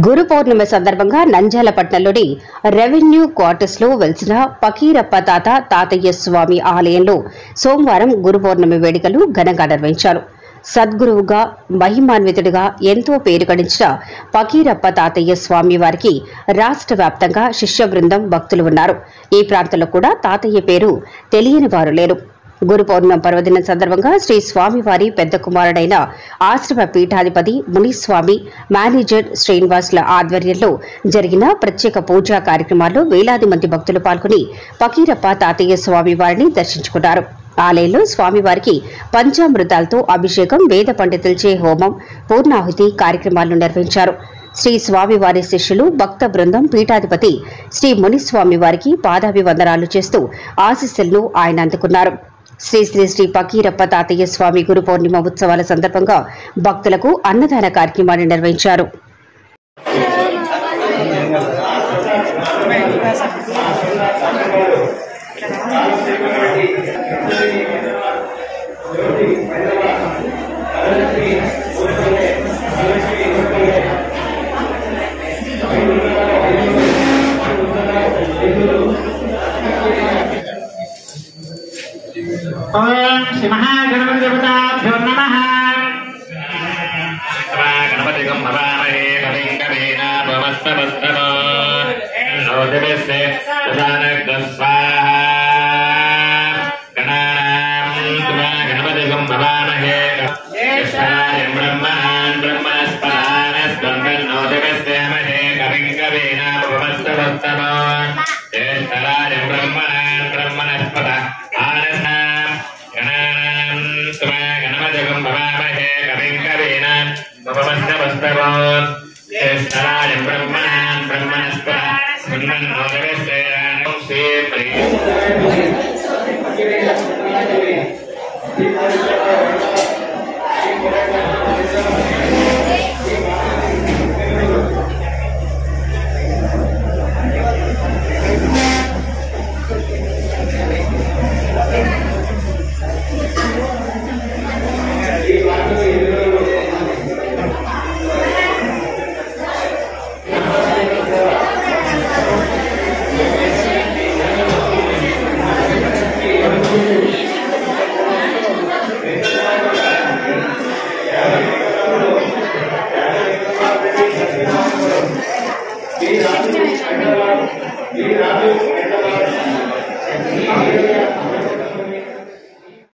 గురు పౌర్ణమి సందర్భంగా నంజాలపట్నంలోని revenue quarters లో వెలిసిన పకీరప్ప తాత తాతయ్య స్వామి ఆలయంలో సోమవారం గురు పౌర్ణమి వేడుకలు ఘనంగా నిర్వహించారు సద్గురువుగా మహిమాన్వితుడిగా ఎంతో పేరు గడించిన పకీరప్ప తాతయ్య స్వామి వారికి రాష్ట్ర వ్యాప్తంగా శిష్య బృందం భక్తులు ఉన్నారు ఈ ప్రాంతంలో కూడా తాతయ్య పేరు తెలియని వారు లేరు గురు పౌర్ణమి పర్వదినం సందర్భంగా శ్రీ స్వామివారి పెద్ద కుమారుడైన ఆశ్రమ పీఠాధిపతి మునిస్వామి మేనేజర్ శ్రీనివాసుల ఆధ్వర్యంలో జరిగిన ప్రత్యేక పూజా కార్యక్రమాల్లో వేలాది మంది భక్తులు పాల్గొని పకీరప్ప తాతయ్య స్వామి వారిని దర్శించుకున్నారు ఆలయంలో స్వామివారికి పంచామృతాలతో అభిషేకం వేద పండితులచే హోమం పూర్ణాహుతి కార్యక్రమాలను నిర్వహించారు శ్రీ స్వామివారి శిష్యులు భక్త బృందం పీఠాధిపతి శ్రీ మునిస్వామి వారికి పాదాభివందనాలు చేస్తూ ఆశీస్సులను ఆయన అందుకున్నారు శ్రీ శ్రీ శ్రీ పకీరప్ప తాతయ్య స్వామి గురు పౌర్ణిమ ఉత్సవాల సందర్భంగా భక్తులకు అన్నదాన కార్యక్రమాన్ని నిర్వహించారు ఓం శ్రీ మహాగణపతి దేవతాభ్యో నమః గణపతిగం భవామహే కవిం కవీనాపమస్తమస్తమో నోదిభిస్తే ప్రధానగ్రస్వాహ గణానాం త్వా గణపతిగం భవామహే జ్యేష్ఠాయం బ్రహ్మణాన్ బ్రహ్మస్పదానస్కందన్నోదిభిస్తేమహే కవిం కవీనాపమస్తమస్తమో జ్యేష్ఠరాజం బ్రహ్మణాన్ బ్రహ్మణస్పద ఆనసాం గణానాం త్వా గణపతిగం భవామహే కవిం కవీనాం ఉపమస్తమస్తమోన్ జ్యేష్ఠరాజం బ్రహ్మణాన్ బ్రహ్మణస్పద సున్నన్నోదవేశ్వరాణం శ్రీ ప్రియ